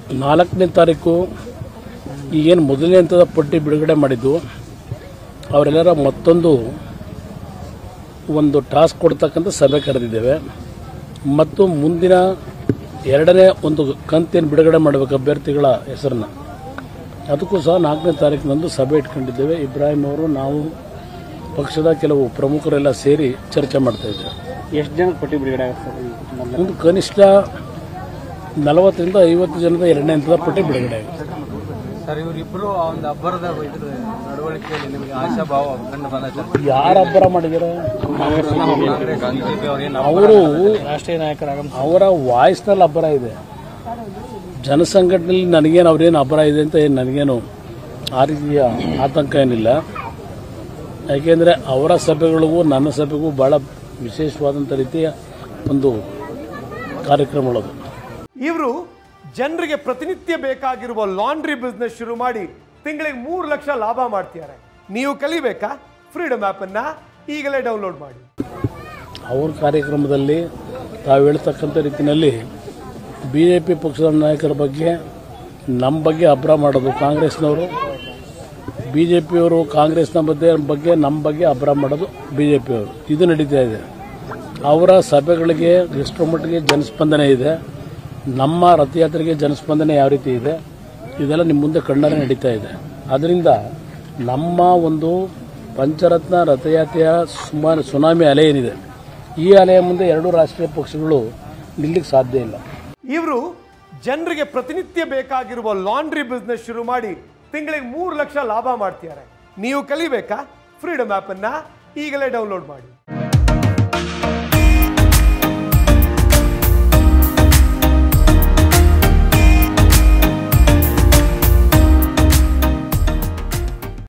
ನಾಲ್ಕನೇ ತಾರೀಕು ಈಗೇನು ಮೊದಲನೇ ಹಂತದ ಪಟ್ಟಿ ಬಿಡುಗಡೆ ಮಾಡಿದ್ದು ಅವರೆಲ್ಲರ ಮತ್ತೊಂದು ಒಂದು ಟಾಸ್ಕ್ ಕೊಡ್ತಕ್ಕಂಥ ಸಭೆ ಕರೆದಿದ್ದೇವೆ ಮತ್ತು ಮುಂದಿನ ಎರಡನೇ ಒಂದು ಕಂತೇನು ಬಿಡುಗಡೆ ಮಾಡಬೇಕು ಅಭ್ಯರ್ಥಿಗಳ ಹೆಸರನ್ನ ಅದಕ್ಕೂ ಸಹ ನಾಲ್ಕನೇ ತಾರೀಕಿನಂದು ಸಭೆ ಇಟ್ಕೊಂಡಿದ್ದೇವೆ ಇಬ್ರಾಹಿಂ ಅವರು ನಾವು ಪಕ್ಷದ ಕೆಲವು ಪ್ರಮುಖರೆಲ್ಲ ಸೇರಿ ಚರ್ಚೆ ಮಾಡ್ತಾ ಇದ್ದೇವೆ ಎಷ್ಟು ಜನ ಪಟ್ಟಿ ಬಿಡುಗಡೆ ಆಗುತ್ತೆ ಸರ್ ಈ ಮೊದಲ ಒಂದು ಕನಿಷ್ಠ ನಲವತ್ತರಿಂದ ಐವತ್ತು ಜನದ ಎರಡನೇ ಹಂತದ ಪಟ್ಟಿ ಬಿಡುಗಡೆ ಆಗಿದೆ ಸರ್ ಇವರಿಬ್ಬರು ಒಂದು ಅಬ್ಬರದ ಇದ್ರ ನಡವಳಿಕೆಯಲ್ಲಿ ನಿಮಗೆ ಆಶಾಭಾವ ಕಂಡು ಬಂದ ಸರ್ ಯಾರ ಅಬ್ಬರ ಮಾಡಿದ್ದಾರೆ ಕಾಂಗ್ರೆಸ್ ಬಿಜೆಪಿ ಅವ್ರೇನು ಅವರು ರಾಷ್ಟ್ರೀಯ ನಾಯಕರಾಗ ಅವರ ವಾಯ್ಸ್ನಲ್ಲಿ ಅಬ್ಬರ ಇದೆ ಜನಸಂಘಟನೆಯಲ್ಲಿ ನನಗೇನು ಅವ್ರೇನು ಅಬ್ಬರ ಇದೆ ಅಂತ ಏನು ನನಗೇನು ಆ ರೀತಿಯ ಆತಂಕ ಏನಿಲ್ಲ ಯಾಕೆಂದರೆ ಅವರ ಸಭೆಗಳಿಗೂ ನನ್ನ ಸಭೆಗೂ ಭಾಳ ವಿಶೇಷವಾದಂಥ ರೀತಿಯ ಒಂದು ಕಾರ್ಯಕ್ರಮಗಳದು ಇವರು ಜನರಿಗೆ ಪ್ರತಿನಿತ್ಯ ಬೇಕಾಗಿರುವ ಲಾಂಡ್ರಿ ಬಿಸ್ನೆಸ್ ಶುರು ಮಾಡಿ ತಿಂಗಳಿಗೆ ಮೂರು ಲಕ್ಷ ಲಾಭ ಮಾಡ್ತಿದ್ದಾರೆ ನೀವು ಕಲಿಬೇಕಾ ಫ್ರೀಡಮ್ ಆ್ಯಪನ್ನು ಈಗಲೇ ಡೌನ್ಲೋಡ್ ಮಾಡಿ ಅವ್ರ ಕಾರ್ಯಕ್ರಮದಲ್ಲಿ ತಾವು ಹೇಳ್ತಕ್ಕಂಥ ರೀತಿಯಲ್ಲಿ ಬಿ ಜೆ ಪಿ ಪಕ್ಷದ ನಾಯಕರ ಬಗ್ಗೆ ನಮ್ಮ ಬಗ್ಗೆ ಅಬ್ರ ಮಾಡೋದು ಕಾಂಗ್ರೆಸ್ನವರು ಬಿ ಜೆ ಪಿಯವರು ಕಾಂಗ್ರೆಸ್ನ ಬಗ್ಗೆ ಬಗ್ಗೆ ನಮ್ಮ ಬಗ್ಗೆ ಅಬ್ರ ಮಾಡೋದು ಬಿ ಜೆ ಪಿಯವರು ಇದು ನಡೀತಾ ಇದೆ ಅವರ ಸಭೆಗಳಿಗೆ ಎಷ್ಟರ ಮಟ್ಟಿಗೆ ಜನಸ್ಪಂದನೆ ಇದೆ ನಮ್ಮ ರಥಯಾತ್ರೆಗೆ ಜನಸ್ಪಂದನೆ ಯಾವ ರೀತಿ ಇದೆ ಇದೆಲ್ಲ ನಿಮ್ಮ ಮುಂದೆ ಕಣ್ಣಾರೆ ನಡೀತಾ ಇದೆ ಅದರಿಂದ ನಮ್ಮ ಒಂದು ಪಂಚರತ್ನ ರಥಯಾತ್ರೆಯ ಸುಮಾರು ಸುನಾಮಿ ಅಲೆ ಏನಿದೆ ಈ ಅಲೆಯ ಮುಂದೆ ಎರಡೂ ರಾಷ್ಟ್ರೀಯ ಪಕ್ಷಗಳು ನಿಲ್ಲಕ್ಕೆ ಸಾಧ್ಯ ಇಲ್ಲ ಇವರು ಜನರಿಗೆ ಪ್ರತಿನಿತ್ಯ ಬೇಕಾಗಿರುವ ಲಾಂಡ್ರಿ ಬಿಸ್ನೆಸ್ ಶುರು ಮಾಡಿ ತಿಂಗಳಿಗೆ ಮೂರು ಲಕ್ಷ ಲಾಭ ಮಾಡ್ತಿದ್ದಾರೆ ನೀವು ಕಲಿಬೇಕಾ ಫ್ರೀಡಮ್ ಆ್ಯಪನ್ನು ಈಗಲೇ ಡೌನ್ಲೋಡ್ ಮಾಡಿ